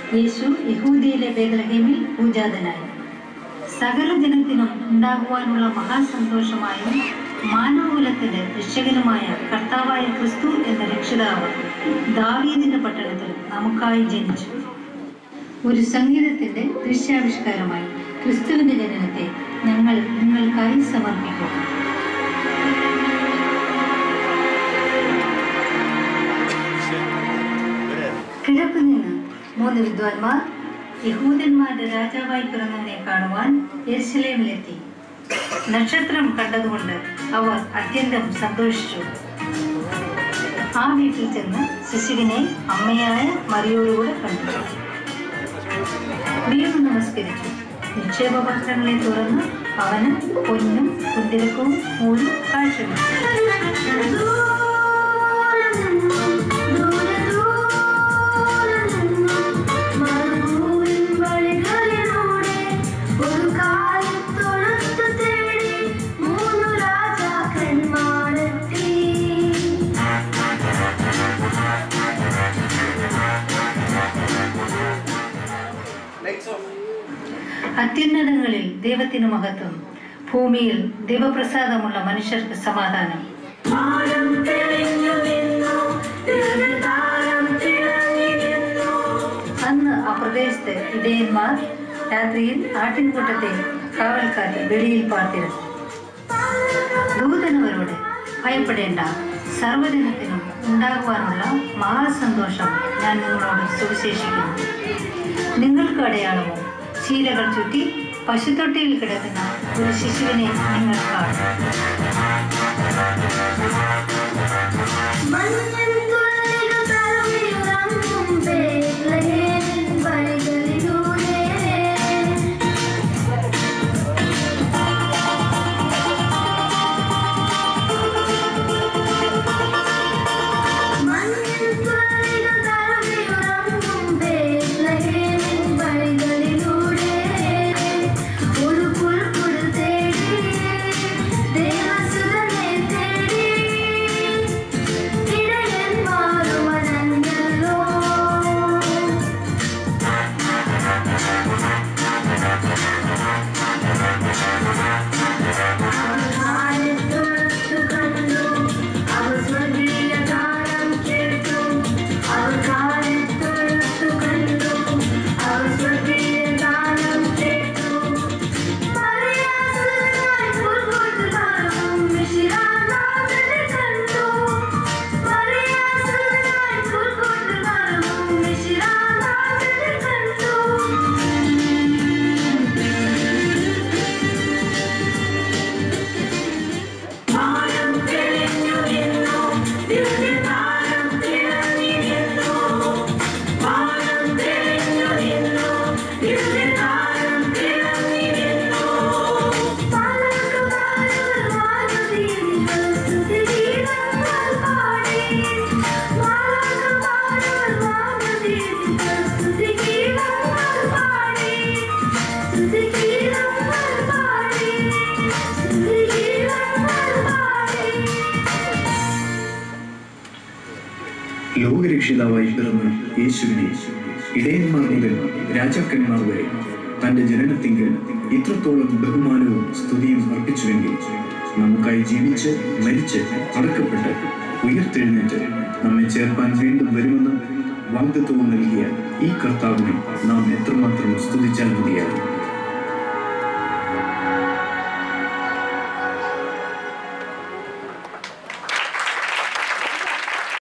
യേശു യഹൂദിയിലെ ബേദ്രഹേമിൽ പൂജാതനായി സകല ജനത്തിനും ഉണ്ടാകുവാനുള്ള മഹാസന്തോഷമായും മാനവകുലത്തിന്റെ രക്ഷകനുമായ കർത്താവായ ക്രിസ്തു എന്ന രക്ഷിതാവ് ദാവീദിന്റെ പട്ടണത്തിൽ നമുക്കായി ജനിച്ചു ഒരു സംഗീതത്തിന്റെ ദൃശ്യാവിഷ്കാരമായി ക്രിസ്തുവിന്റെ ജനനത്തെ ഞങ്ങൾ നിങ്ങൾക്കായി സമർപ്പിക്കും കിഴക്ക് നിന്ന് മൂന്ന് വിദ്വാൻമാർ യഹൂദന്മാരുടെ രാജാവായി പിറന്നവനെ കാണുവാൻ യെരുശലേമിലെത്തി നക്ഷത്രം കണ്ടതുകൊണ്ട് അവർ അത്യന്തം സന്തോഷിച്ചു ആ വീട്ടിൽ ചെന്ന് ശിശുവിനെ അമ്മയായ മറിയോടുകൂടെ കണ്ടു വീണു നമസ്കരിച്ചു നിക്ഷേപപാത്രങ്ങളെ തുറന്ന് അവന് പൊന്നും കുന്തിരക്കവും മൂലും കാഴ്ചവെച്ചു ഒരു കാലത്തൊഴുത്തു തേടി മൂന്നു രാജാക്കന്മാരെത്തി അത്യുന്നതങ്ങളിൽ ദൈവത്തിന് മഹത്വം ഭൂമിയിൽ ദൈവപ്രസാദമുള്ള മനുഷ്യർക്ക് സമാധാനം താരം തെളിഞ്ഞു നിന്നു താരം തിളങ്ങി നിന്നു അന്ന് ആ പ്രദേശത്ത് ഇടയന്മാർ രാത്രിയിൽ ആട്ടിൻകൂട്ടത്തെ കാവൽക്കാർ വെളിയിൽ പാർത്തിരുന്നു ദൂതനവരോട് ഭയപ്പെടേണ്ട സർവ്വജനത്തിനും ഉണ്ടാകുവാനുള്ള മഹാസന്തോഷം ഞാൻ നിങ്ങളോട് സുവിശേഷിക്കുന്നു നിങ്ങൾക്ക് അടയാളമോ ശീലകൾ ചുറ്റി പശുത്തൊട്ടിയിൽ കിടക്കുന്ന ഒരു ശിശുവിനെ നിങ്ങൾ കാണും മഞ്ഞൻ തുള്ളികൾ തഴുകിയുറങ്ങും ബേത്ലഹേമിൻ വഴികളിലൂടെ മഞ്ഞൻ തുള്ളികൾ തഴുകിയുറങ്ങും ബേത്ലഹേമിൻ വഴികളിലൂടെ ഒരു പുൽക്കുടൽ തേടി ദേവസുതനെ തേടി ഇടയന്മാരും അനങ്ങല്ലോ കാലത്തൊഴുത്തു കണ്ടു അവർ സ്വർഗീയ ഗാനം കേട്ടു അവർ കാലത്തൊഴുത്തു കണ്ടു അവർ സ്വർഗീയ ഗാനം കേട്ടു മറിയാസുരനായി പുൽക്കൂട്ടുകാരും മിശിഹാനാഥനെ കണ്ടു മറിയാസുരനായി പുൽക്കൂട്ടുകാരും മിശിഹാനാഥനെ കണ്ടു താരം തെളിഞ്ഞു നിന്നു ദിവ്യതാരം തിളങ്ങി നിന്നു താരം തെളിഞ്ഞു നിന്നു ദിവ്യതാരം തിളങ്ങി നിന്നു പാലക്കുമാരവർ വാനവീതികൾ സ്തുതിഗീതങ്ങൾ പാടി പാലക്കുമാരവർ വാനവീതികൾ സ്തുതിഗീതങ്ങൾ പാടി സ്തുതിഗീതങ്ങൾ പാടി സ്തുതിഗീതങ്ങൾ പാടി ലോകരക്ഷിതാവായി പിറന്ന യേശുവിനെ ഇടയന്മാർ മുതൽ രാജാക്കന്മാർ വരെ തന്റെ ജനനത്തിങ്കൽ ഇത്രത്തോളം ബഹുമാനവും സ്തുതിയും അർപ്പിച്ചുവെങ്കിൽ നമുക്കായി ജീവിച്ച് മരിച്ച് അടക്കപ്പെട്ട് ഉയർത്തെഴുന്നേറ്റ് നമ്മെ ചേർപ്പാൻ വീണ്ടും വരുമെന്ന് വാഗ്ദത്വവും നൽകിയ ഈ കർത്താവിനെ നാം എത്രമാത്രം സ്തുതിച്ചാൽ മതിയാകും